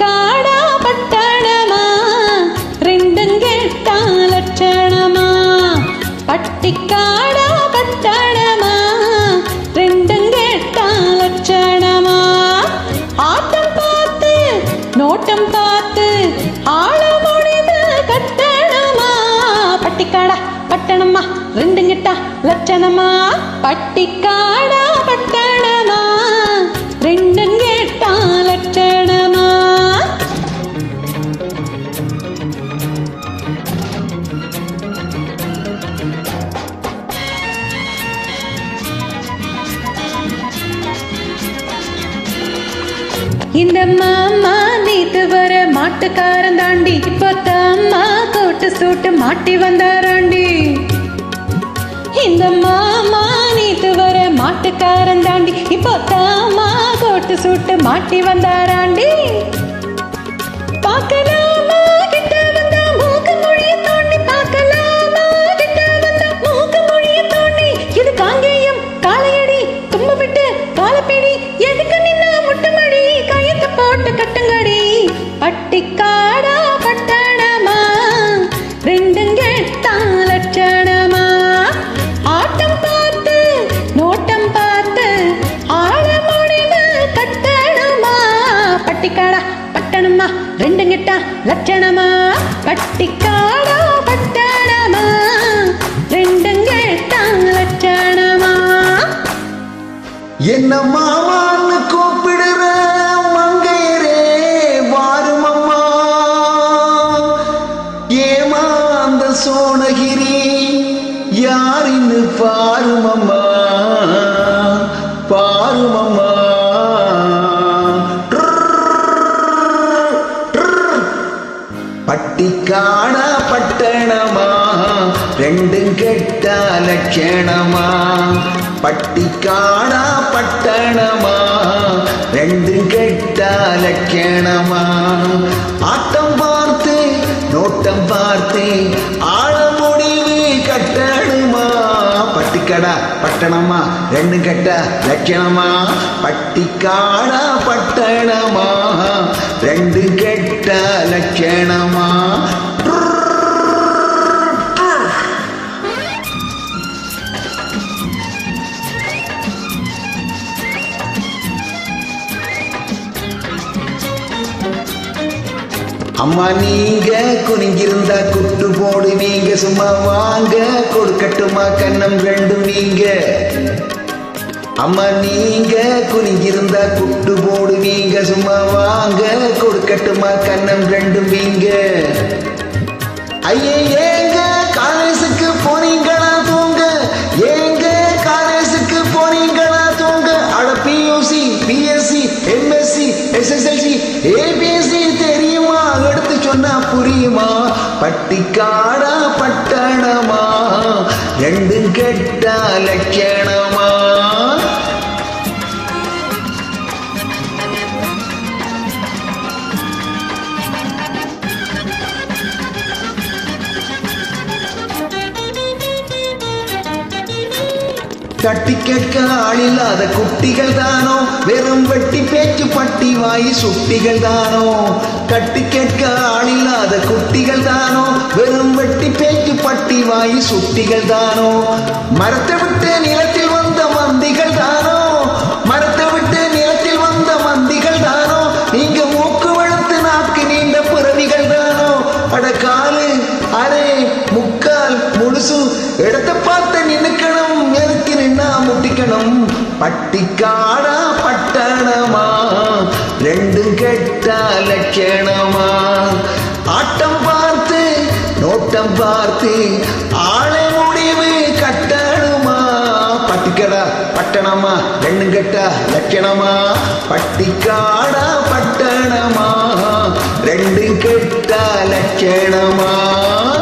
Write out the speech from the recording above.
பட்டிக்காடா பட்டணமா ரெண்டும் கேட்டா லட்சணமா பட்டிக்காடா பட்டணமா ரெண்டும் கேட்டா லட்சணமா ஆட்டம் பார்த்து நோட்டம் பார்த்து ஆள முடிவு கட்டணமா பட்டிக்காடா பட்டணமா ரெண்டும் கிட்டா லட்சணமா பட்டிக்காடா பட்டணமா ரெண்டும் கேட்டா லட்சணமா இந்த மாமா நேத்து வர மாட்டுக்காரன் தாண்டி இப்ப தம்மா கோட்டு சூட்டு மாட்டி வந்தாராண்டி இந்த மாமா நேத்து வர மாட்டுக்காரன் தாண்டி இப்போ தாமா கோட்டு சூட்டு மாட்டி வந்தாராண்டி பார்க்கலாமா கிட்ட வந்தா மூக்கு மொழிய தோண்டி பார்க்கலாமா கிட்ட வந்தா மூக்கு மொழிய தோண்டி இது காங்கேயம் காளையடி தும்ப விட்டு காலப்பிடி எதுக்கு நின்னா முட்டுமடி கயத்தை போட்டு கட்டுங்கடி பட்டிக்காடா பட்டணமா ரெண்டும் கேட்டா லட்சணமா ஆட்டம் பார்த்து நோட்டம் பார்த்து ஆழ முடிவு கட்டணமா பட்டிக்காடா பட்டணமா ரெண்டும் கிட்டா லட்சணமா பட்டிக்காடா பட்டணமா ரெண்டும் கேட்டா லட்சணமா என்ன மாமான்னு கூப்பிடுற மங்கையரே வாருமம்மா ஏமா அந்த சோனகிரி யாருன்னு பாருமம்மா பாருமம்மா பட்டிக்காடா பட்டணமா ரெண்டும் கெட்ட லட்சணமா பட்டிக்காடா பட்டணமா ரெண்டும் கெட்ட லட்சணமா ஆட்டம் பார்த்து நோட்டம் பார்த்து ஆழ முடிவு கட்டணுமா பட்டிக்காடா பட்டணமா ரெண்டும் கெட்ட லட்சணமா பட்டிக்காடா பட்டணமா ரெண்டு கெட்ட லட்சணமா அம்மா நீங்க குனிஞ்சிருந்தா குட்டு போடுவீங்க சும்மா வாங்க கொடுக்கட்டுமா கண்ணம் ரெண்டும் நீங்க அம்மா நீங்க குனிஞ்சிருந்தா குட்டு போடுவீங்க சும்மா வாங்க கொடுக்கட்டுமா கண்ணம் ரெண்டும் வீங்க ஐயே ஏங்க காலேஜுக்கு போனீங்களா தூங்க ஏங்க காலேஜுக்கு போனீங்களா தூங்க அட PUC BSc MSc SSLC ABSC தெரியுமா எடுத்து சொன்னா புரியுமா பட்டிக்காடா பட்டணமா ரெண்டும் கெட்ட லட்சணமா தட்டி கேட்க ஆளில்லாத குட்டிகள் தானோ வெறும் வெட்டி பேச்சு பட்டி வாய் சுட்டிகள் தானோ கட்டி கேட்க ஆளில்லாத குட்டிகள் தானோ வெறும் வெட்டி பேச்சு பட்டி வாய் சுட்டிகள் தானோ மரத்தை விட்டு நிலத்தில் வந்த மந்திகள் தானோ மரத்தை விட்டு நிலத்தில் வந்த மந்திகள் தானோ நீங்க மூக்கு வளர்த்து நாக்கு நீண்ட பிறவிகள் தானோ அட காலு அரை முக்கால் முழுசு இடத்தை பார்த்து நின்னுக்கணும் எதுக்கு நின்னா முட்டிக்கணும் பட்டிக்காடா பட்டணமா ரெண்டும் கெட்ட லட்சணமா ஆட்டம் பார்த்து நோட்டம் பார்த்து ஆளை முடிவு கட்டணுமா பட்டிக்கடா பட்டணமா ரெண்டும் கெட்ட லட்சணமா பட்டிக்காடா பட்டணமா ரெண்டும் கெட்ட லட்சணமா